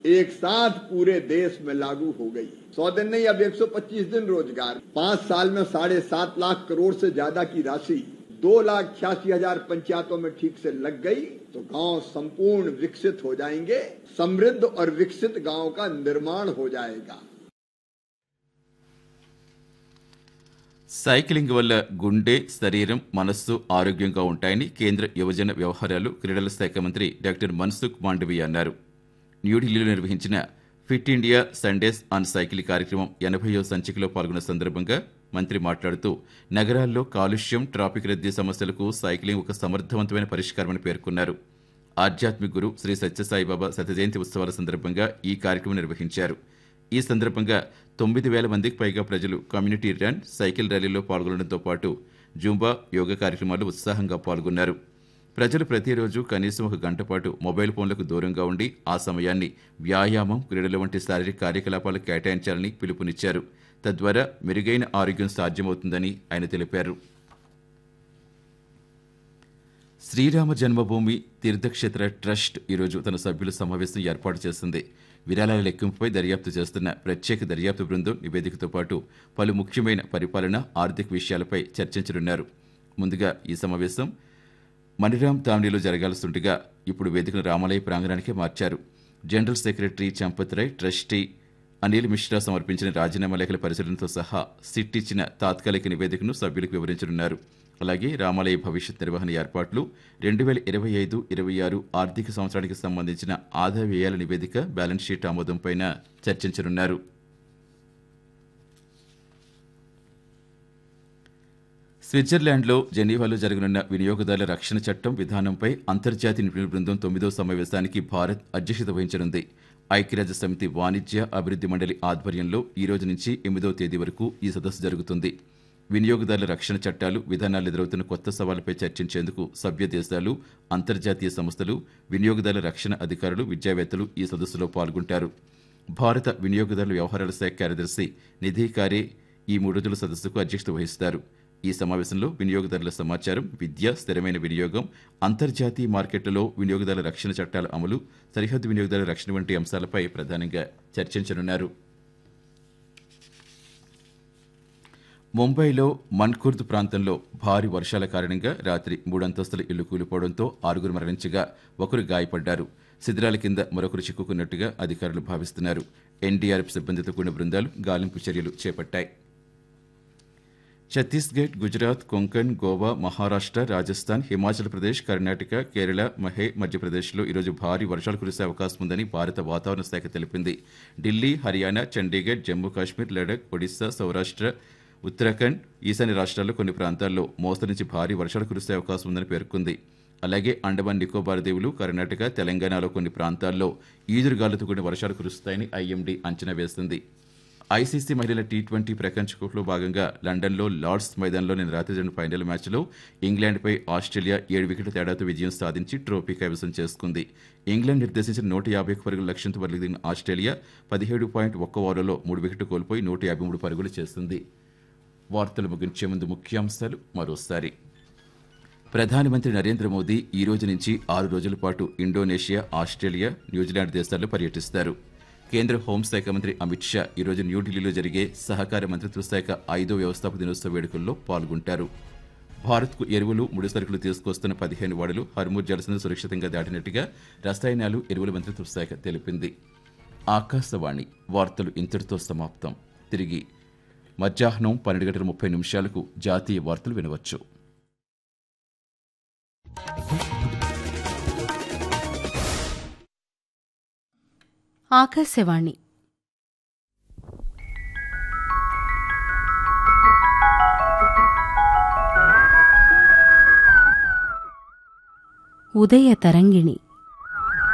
एक साथ पूरे देश में लागू हो गई सौ दिन नहीं अब 125 दिन रोजगार पांच साल में साढ़े सात लाख करोड़ से ज्यादा की राशि दो लाख छियासी हजार पंचायतों में ठीक से लग गई तो गांव संपूर्ण विकसित हो जाएंगे समृद्ध और विकसित गांव का निर्माण हो जाएगा సైక్లింగ్ వల్ల గుండె శరీరం మనస్సు ఆరోగ్యంగా ఉంటాయని కేంద్ర యువజన వ్యవహారాలు క్రీడల శాఖ మంత్రి డాక్టర్ మన్సుఖ్ మాండవీయ అన్నారు న్యూఢిల్లీలో నిర్వహించిన fit India Sundays on cycle కార్యక్రమం ఎనభైయో సంచికలో పాల్గొన్న సందర్భంగా మంత్రి మాట్లాడుతూ నగరాల్లో కాలుష్యం ట్రాఫిక్ రద్దీ సమస్యలకు సైక్లింగ్ ఒక సమర్థవంతమైన పరిష్కారమని పేర్కొన్నారు ఆధ్యాత్మిక గురు శ్రీ సత్యసాయిబాబా శత జయంతి ఉత్సవాల సందర్భంగా ఈ కార్యక్రమం నిర్వహించారు ఈ సందర్భంగా తొమ్మిది వేల మందికి పైగా ప్రజలు కమ్యూనిటీ రన్ సైకిల్ ర్యాలీలో పాల్గొనడంతో పాటు జూంబా యోగా కార్యక్రమాల్లో ఉత్సాహంగా పాల్గొన్నారు ప్రజలు ప్రతిరోజు కనీసం ఒక గంట పాటు మొబైల్ ఫోన్లకు దూరంగా ఉండి ఆ సమయాన్ని వ్యాయామం క్రీడల వంటి శారీరక కార్యకలాపాలకు కేటాయించాలని పిలుపునిచ్చారు తద్వారా మెరుగైన ఆరోగ్యం సాధ్యమవుతుందని ఆయన తెలిపారు శ్రీరామ జన్మభూమి తీర్థక్షేత్ర ట్రస్ట్ ఈరోజు తన సభ్యుల సమావేశం ఏర్పాటు చేసింది విరాళాల లెక్కింపుపై దర్యాప్తు చేస్తున్న ప్రత్యేక దర్యాప్తు బృందం నివేదికతో పాటు పలు ముఖ్యమైన పరిపాలన ఆర్థిక విషయాలపై చర్చించనున్నారు ముందుగా ఈ సమావేశం మణిరామ్ తామ్నీలో జరగాల్సిండగా ఇప్పుడు వేదికను రామాలయ ప్రాంగణానికే మార్చారు general secretary Champat Rai trustee Anil Mishra సమర్పించిన రాజీనామా లేఖల పరిశీలనతో సహా సిట్ ఇచ్చిన తాత్కాలిక నివేదికను సభ్యులకు వివరించనున్నారు అలాగే రామాలయ భవిష్యత్ నిర్వహణ ఏర్పాట్లు రెండు వేల ఇరవై ఐదు ఇరవై ఆరు ఆర్థిక సంవత్సరానికి సంబంధించిన ఆదాయ వ్యయాల నివేదిక బ్యాలెన్స్ షీట్ ఆమోదంపై చర్చించనున్నారు స్విట్జర్లాండ్లో జెనీవాలో జరగనున్న వినియోగదారుల రక్షణ చట్టం విధానంపై అంతర్జాతీయ నిపుణుల బృందం తొమ్మిదో సమావేశానికి భారత్ అధ్యక్షత వహించనుంది ఐక్యరాజ్య సమితి వాణిజ్య అభివృద్ధి మండలి ఆధ్వర్యంలో ఈ రోజు నుంచి ఎనిమిదవ తేదీ వరకు ఈ సదస్సు జరుగుతుంది వినియోగదారుల రక్షణ చట్టాలు విధానాలు ఎదురవుతున్న కొత్త సవాళ్లపై చర్చించేందుకు సభ్య దేశాలు అంతర్జాతీయ సంస్థలు వినియోగదారుల రక్షణ అధికారులు విద్యావేత్తలు ఈ సదస్సులో పాల్గొంటారు భారత వినియోగదారుల వ్యవహారాల శాఖ కార్యదర్శి నిధి కారే ఈ మూడు రోజుల సదస్సుకు అధ్యక్షత వహిస్తారు ఈ సమావేశంలో వినియోగదారుల సమాచారం విద్య స్థిరమైన వినియోగం అంతర్జాతీయ మార్కెట్లలో వినియోగదారుల రక్షణ చట్టాల అమలు సరిహద్దు వినియోగదారుల రక్షణ వంటి అంశాలపై ప్రధానంగా చర్చించనున్నారు ముంబైలో మన్కుర్ద్ ప్రాంతంలో భారీ వర్షాల కారణంగా రాత్రి మూడంతస్తుల ఇల్లు కూలిపోవడంతో ఆరుగురు మరణించగా ఒకరు గాయపడ్డారు శిథిరాల కింద మరొకరు చిక్కుకున్నట్టుగా అధికారులు భావిస్తున్నారు ఎన్డీఆర్ఎఫ్ సిబ్బందితో కూడిన బృందాలు గాలింపు చర్యలు చేపట్టాయి ఛత్తీస్గఢ్ గుజరాత్ కొంకణ్ గోవా మహారాష్ట్ర రాజస్థాన్ హిమాచల్ ప్రదేశ్ కర్ణాటక కేరళ మహే మధ్యప్రదేశ్లో ఈరోజు భారీ వర్షాలు కురిసే అవకాశం ఉందని భారత వాతావరణ శాఖ తెలిపింది ఢిల్లీ హర్యానా చండీగఢ్ జమ్మూ కాశ్మీర్ లడఖ్ ఒడిశా సౌరాష్ట్ర ఉత్తరాఖండ్ ఈశాన్య రాష్ట్రాల్లో కొన్ని ప్రాంతాల్లో మోస్తరు నుంచి భారీ వర్షాలు కురిసే అవకాశం ఉందని పేర్కొంది అలాగే అండమాన్ నికోబార్ దీవులు కర్ణాటక తెలంగాణలో కొన్ని ప్రాంతాల్లో ఈదురుగాలులతో కూడిన వర్షాలు కురుస్తాయని ఐఎండీ అంచనా వేస్తుంది ఐసీసీ మహిళల టీ ట్వంటీ ప్రపంచ కప్లో భాగంగా లండన్లో లార్డ్స్ మైదానంలో నిన్న రాత్రి జరిగిన ఫైనల్ మ్యాచ్లో ఇంగ్లాండ్పై ఆస్ట్రేలియా ఏడు వికెట్ల తేడాతో విజయం సాధించి ట్రోఫీ కైవసం చేసుకుంది ఇంగ్లాండ్ నిర్దేశించిన నూట యాభై ఒక్క పరుగుల లక్ష్యంతో బరిదిగిన ఆస్ట్రేలియా పదిహేడు పాయింట్ ఒక్క ఓవర్లలో మూడు వికెట్లు కోల్పోయి నూట యాభై మూడు పరుగులు చేసింది వార్తలు ముగించే ముందు ముఖ్యాంశాలు మరోసారి ప్రధానమంత్రి నరేంద్ర మోదీ ఈ రోజు నుంచి ఆరు రోజుల పాటు ఇండోనేషియా ఆస్ట్రేలియా న్యూజిలాండ్ దేశాల్లో పర్యటిస్తారు కేంద్ర హోంశాఖ మంత్రి అమిత్ షా ఈరోజు న్యూఢిల్లీలో జరిగే సహకార మంత్రిత్వ శాఖ ఐదో వ్యవస్థాపక దినోత్సవ వేడుకల్లో పాల్గొంటారు భారత్కు ఎరువులు ముడి సరుకులు తీసుకొస్తున్న పదిహేను వాడలు హర్మూర్ జలసంధి సురక్షితంగా దాటినట్టుగా రసాయనాలు ఎరువుల మంత్రిత్వ శాఖ తెలిపింది ఆకాశవాణి వార్తలు ఇంతటితో సమాప్తం తిరిగి మధ్యాహ్నం పన్నెండు గంటల ముప్పై నిమిషాలకు జాతీయ వార్తలు వినవచ్చు ఆకాశవాణి ఉదయ తరంగిణి